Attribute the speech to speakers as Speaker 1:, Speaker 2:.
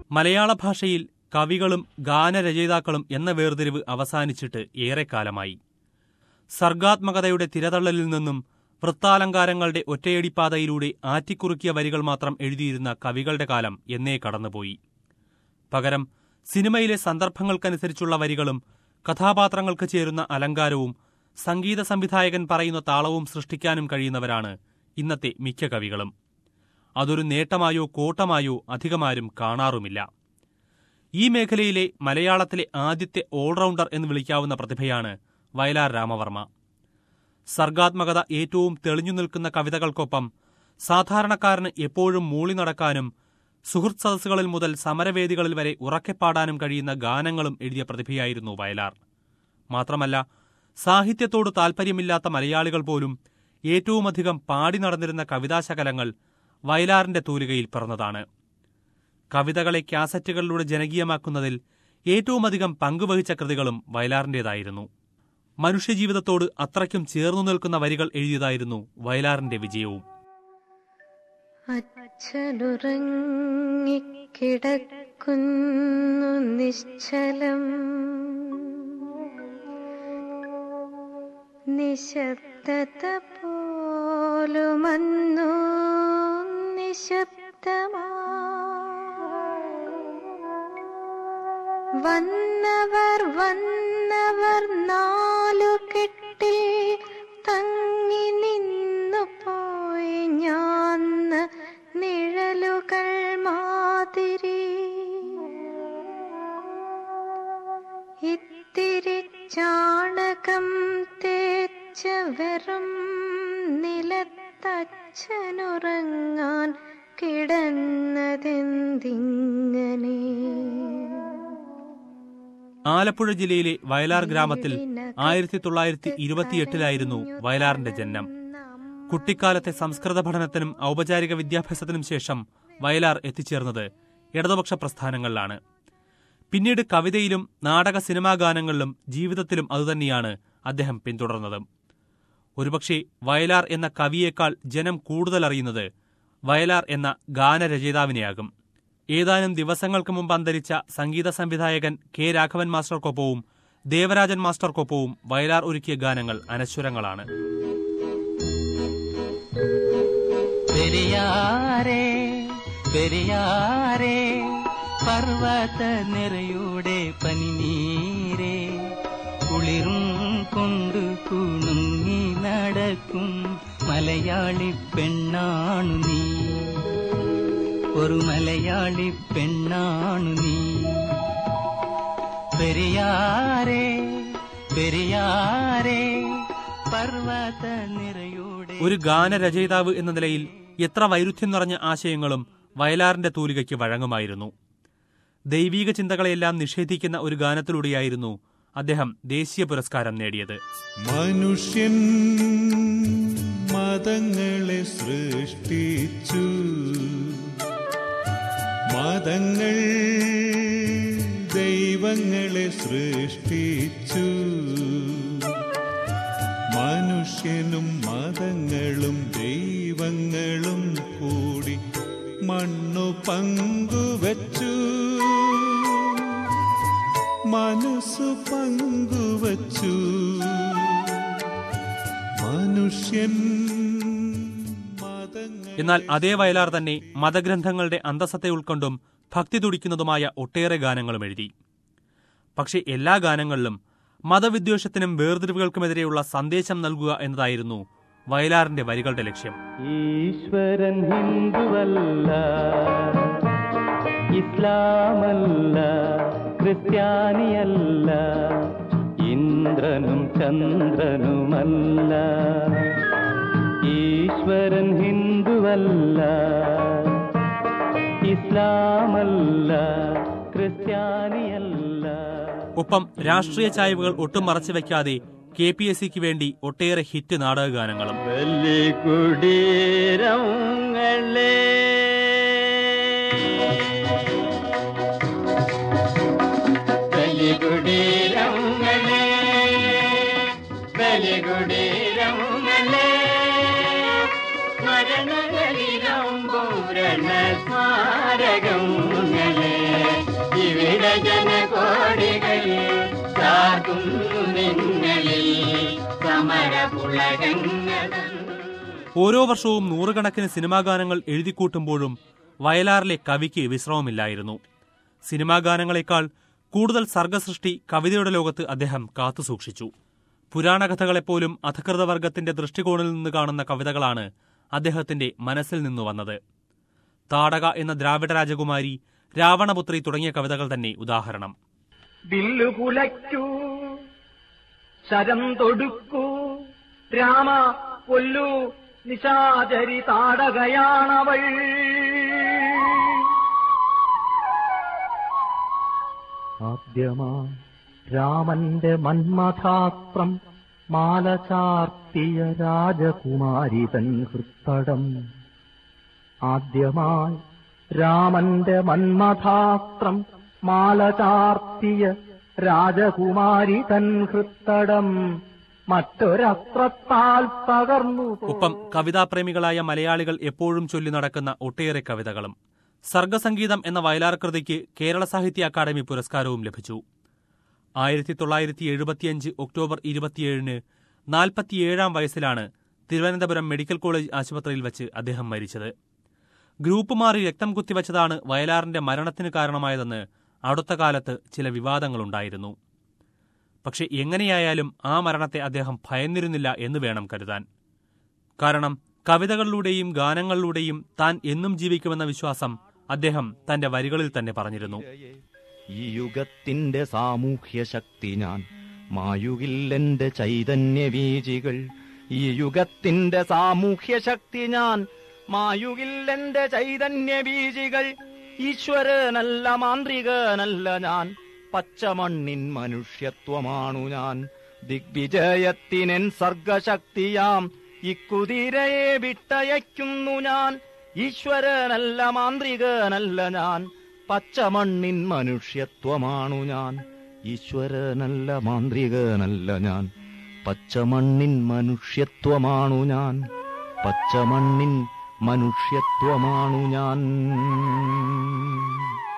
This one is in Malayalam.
Speaker 1: മലയാള ഭാഷയിൽ കവികളും ഗാനരചയിതാക്കളും എന്ന വേർതിരിവ് അവസാനിച്ചിട്ട് ഏറെക്കാലമായി സർഗാത്മകതയുടെ തിരതള്ളലിൽ നിന്നും വൃത്താലങ്കാരങ്ങളുടെ ഒറ്റയടിപ്പാതയിലൂടെ ആറ്റിക്കുറുക്കിയ വരികൾ മാത്രം എഴുതിയിരുന്ന കവികളുടെ കാലം എന്നേ കടന്നുപോയി പകരം സിനിമയിലെ സന്ദർഭങ്ങൾക്കനുസരിച്ചുള്ള വരികളും കഥാപാത്രങ്ങൾക്ക് ചേരുന്ന അലങ്കാരവും സംഗീത സംവിധായകൻ പറയുന്ന താളവും സൃഷ്ടിക്കാനും കഴിയുന്നവരാണ് ഇന്നത്തെ മിക്ക കവികളും അതൊരു നേട്ടമായോ കോട്ടമായോ അധികമാരും കാണാറുമില്ല ഈ മേഖലയിലെ മലയാളത്തിലെ ആദ്യത്തെ ഓൾറൗണ്ടർ എന്ന് വിളിക്കാവുന്ന പ്രതിഭയാണ് വയലാർ രാമവർമ്മ സർഗാത്മകത ഏറ്റവും തെളിഞ്ഞു നിൽക്കുന്ന കവിതകൾക്കൊപ്പം സാധാരണക്കാരന് എപ്പോഴും മൂളി നടക്കാനും സുഹൃത്ത് സദസ്സുകളിൽ മുതൽ സമരവേദികളിൽ വരെ ഉറക്കെപ്പാടാനും കഴിയുന്ന ഗാനങ്ങളും എഴുതിയ പ്രതിഭയായിരുന്നു വയലാർ മാത്രമല്ല സാഹിത്യത്തോട് താൽപ്പര്യമില്ലാത്ത മലയാളികൾ പോലും ഏറ്റവുമധികം പാടി നടന്നിരുന്ന കവിതാശകലങ്ങൾ വയലാറിന്റെ തൂലികയിൽ പിറന്നതാണ് കവിതകളെ കാസറ്റുകളിലൂടെ ജനകീയമാക്കുന്നതിൽ ഏറ്റവുമധികം പങ്കുവഹിച്ച കൃതികളും വയലാറിന്റേതായിരുന്നു മനുഷ്യജീവിതത്തോട് അത്രയ്ക്കും ചേർന്നു നിൽക്കുന്ന വരികൾ എഴുതിയതായിരുന്നു വയലാറിന്റെ വിജയവും
Speaker 2: അച്ഛനുറങ്ങിക്കിടക്കുന്നു നിശ്ചലം നിശബ്ദത പോലുമന്നു നിശബ്ദമാ വന്നവർ വന്നവർ നാലു കെട്ടിൽ തങ്ങി നിന്നു പോയി ഞാൻ നിഴലുകൾ മാതിരി ഇത്തിരി ചാണകം തേച്ച വെറും നിലത്തച്ഛനുറങ്ങാൻ കിടന്നതെന്തിങ്ങനെ
Speaker 1: ആലപ്പുഴ ജില്ലയിലെ വയലാർ ഗ്രാമത്തിൽ ആയിരത്തി തൊള്ളായിരത്തി ഇരുപത്തിയെട്ടിലായിരുന്നു വയലാറിന്റെ ജനനം കുട്ടിക്കാലത്തെ സംസ്കൃത പഠനത്തിനും ഔപചാരിക വിദ്യാഭ്യാസത്തിനും ശേഷം വയലാർ എത്തിച്ചേർന്നത് ഇടതുപക്ഷ പ്രസ്ഥാനങ്ങളിലാണ് പിന്നീട് കവിതയിലും നാടക സിനിമാ ഗാനങ്ങളിലും ജീവിതത്തിലും അതുതന്നെയാണ് അദ്ദേഹം പിന്തുടർന്നത് ഒരുപക്ഷെ വയലാർ എന്ന കവിയേക്കാൾ ജനം കൂടുതൽ അറിയുന്നത് വയലാർ എന്ന ഗാനരചയിതാവിനെയാകും ഏതാനും ദിവസങ്ങൾക്ക് മുമ്പ് അന്തരിച്ച സംഗീത സംവിധായകൻ കെ രാഘവൻ മാസ്റ്റർക്കൊപ്പവും ദേവരാജൻ മാസ്റ്റർക്കൊപ്പവും വയലാർ ഒരുക്കിയ ഗാനങ്ങൾ അനശ്വരങ്ങളാണ്
Speaker 3: പെരിയാരേ പെരിയാരേ പർവ്വത നിറയുടെ പനിനീരേ കുളിരും കൊണ്ടു കുണുങ്ങി നടക്കും മലയാളി പെണ്ണാണു നീ ഒരു മലയാളി പെണ്ണാണു നീ പെരിയാരേ പെരിയാരേ പർവ്വത നിറയുടെ
Speaker 1: ഒരു ഗാനരചയിതാവ് എന്ന നിലയിൽ എത്ര വൈരുദ്ധ്യം നിറഞ്ഞ ആശയങ്ങളും വയലാറിന്റെ തൂലികയ്ക്ക് വഴങ്ങുമായിരുന്നു ദൈവീക ചിന്തകളെല്ലാം നിഷേധിക്കുന്ന ഒരു ഗാനത്തിലൂടെയായിരുന്നു അദ്ദേഹം ദേശീയ പുരസ്കാരം നേടിയത്
Speaker 4: മനുഷ്യൻ മതങ്ങളെ സൃഷ്ടിച്ചു മതങ്ങൾ ദൈവങ്ങളെ സൃഷ്ടിച്ചു മനുഷ്യനും മതങ്ങളും ദൈവങ്ങളും കൂടി മണ്ണു പങ്കുവച്ചു മനസ്സു പങ്കുവച്ചു മനുഷ്യൻ മതങ്ങൾ
Speaker 1: എന്നാൽ അതേ വയലാർ തന്നെ മതഗ്രന്ഥങ്ങളുടെ അന്തസത്തെ ഉൾക്കൊണ്ടും ഭക്തി തുടിക്കുന്നതുമായ ഒട്ടേറെ ഗാനങ്ങളും എഴുതി പക്ഷേ എല്ലാ ഗാനങ്ങളിലും മതവിദ്വേഷത്തിനും വേർതിരിവുകൾക്കുമെതിരെയുള്ള സന്ദേശം നൽകുക എന്നതായിരുന്നു വയലാറിന്റെ വരികളുടെ ലക്ഷ്യം
Speaker 3: ഈശ്വരൻ ഹിന്ദുവല്ല ഇസ്ലാമല്ല ക്രിസ്ത്യാനിയല്ല ഇന്ദ്രനും ചന്ദ്രനുമല്ല ഈശ്വരൻ ഹിന്ദുവല്ല ഇസ്ലാമല്ല ക്രിസ്ത്യാനിയല്ല
Speaker 1: ഒപ്പം രാഷ്ട്രീയ ചായ്വുകൾ ഒട്ടും മറച്ചുവെക്കാതെ കെ പി എസ് സിക്ക് വേണ്ടി ഒട്ടേറെ ഹിറ്റ് നാടകഗാനങ്ങളും
Speaker 3: ബലികുടീരങ്ങളെ ബലികുടീരങ്ങളെ ബലികുടീരങ്ങളെ മരണകളിലും പൂരണ സ്മാരകങ്ങളെ ജനകോടികൾ ചാർത്തുന്നു നിങ്ങളിൽ സമരപുളകങ്ങൾ
Speaker 1: ഓരോ വർഷവും നൂറുകണക്കിന് സിനിമാ ഗാനങ്ങൾ എഴുതിക്കൂട്ടുമ്പോഴും വയലാറിലെ കവിക്ക് വിശ്രമമില്ലായിരുന്നു സിനിമാ ഗാനങ്ങളെക്കാൾ കൂടുതൽ സർഗസൃഷ്ടി കവിതയുടെ ലോകത്ത് അദ്ദേഹം കാത്തുസൂക്ഷിച്ചു പുരാണകഥകളെപ്പോലും അധകൃതവർഗത്തിന്റെ ദൃഷ്ടികോണിൽ നിന്ന് കാണുന്ന കവിതകളാണ് അദ്ദേഹത്തിന്റെ മനസ്സിൽ നിന്നു വന്നത് താടക എന്ന ദ്രാവിഡ രാജകുമാരി രാവണപുത്രി തുടങ്ങിയ കവിതകൾ തന്നെ ഉദാഹരണം
Speaker 3: വില്ലു കുലയ്ക്കൂ ശരം തൊടുക്കൂ രാമ കൊല്ലു നിശാചരി താടകയാണവൾ
Speaker 5: ആദ്യമാ രാമന്റെ മന്മഥാസ്ത്രം മാല ചാർത്തിയ രാജകുമാരി തൻ ഹൃത്തടം ആദ്യമായി രാമന്റെ മന്മഥാസ്ത്രം മാല ചാർത്തിയ രാജകുമാരി തൻ ഹൃത്തടം മറ്റൊരസ്ത്രത്താൽ പകർന്നു
Speaker 1: ഒപ്പം കവിതാപ്രേമികളായ മലയാളികൾ എപ്പോഴും ചൊല്ലി നടക്കുന്ന ഒട്ടേറെ കവിതകളും സർഗസംഗീതം എന്ന വയലാർ കൃതിക്ക് കേരള സാഹിത്യ അക്കാദമി പുരസ്കാരവും ലഭിച്ചു ആയിരത്തി തൊള്ളായിരത്തി എഴുപത്തിയഞ്ച് ഒക്ടോബർ ഇരുപത്തിയേഴിന് നാൽപ്പത്തിയേഴാം വയസ്സിലാണ് തിരുവനന്തപുരം മെഡിക്കൽ കോളേജ് ആശുപത്രിയിൽ വച്ച് അദ്ദേഹം മരിച്ചത് ഗ്രൂപ്പ് മാറി രക്തം കുത്തിവച്ചതാണ് വയലാറിന്റെ മരണത്തിന് കാരണമായതെന്ന് അടുത്ത കാലത്ത് ചില വിവാദങ്ങളുണ്ടായിരുന്നു പക്ഷെ എങ്ങനെയായാലും ആ മരണത്തെ അദ്ദേഹം ഭയന്നിരുന്നില്ല എന്ന് വേണം കരുതാൻ കാരണം കവിതകളിലൂടെയും ഗാനങ്ങളിലൂടെയും താൻ എന്നും ജീവിക്കുമെന്ന വിശ്വാസം അദ്ദേഹം തന്റെ വരികളിൽ തന്നെ പറഞ്ഞിരുന്നു
Speaker 5: ഈ യുഗത്തിന്റെ സാമൂഹ്യ ശക്തി ഞാൻ മായുകില്ലെന്റെ ചൈതന്യ വീജികൾ ഈ യുഗത്തിന്റെ സാമൂഹ്യ ശക്തി ഞാൻ മായുകില്ലെന്റെ ചൈതന്യ ബീജികൾ ഈശ്വരനല്ല മാന്ത്രികനല്ല ഞാൻ പച്ചമണ്ണിൻ മനുഷ്യത്വമാണു ഞാൻ ദിഗ്വിജയത്തിനെൻ സർഗശക്തിയാം ഇക്കുതിരയെ വിട്ടയക്കുന്നു ഞാൻ ഈശ്വരനല്ല മാന്ത്രികനല്ല ഞാൻ പച്ചമണ്ണിൻ മനുഷ്യത്വമാണു ഞാൻ ഈശ്വരനല്ല മാന്ത്രികനല്ല ഞാൻ പച്ചമണ്ണിൻ മനുഷ്യത്വമാണു ഞാൻ പച്ചമണ്ണിൻ മനുഷ്യത്വമാണു ഞാൻ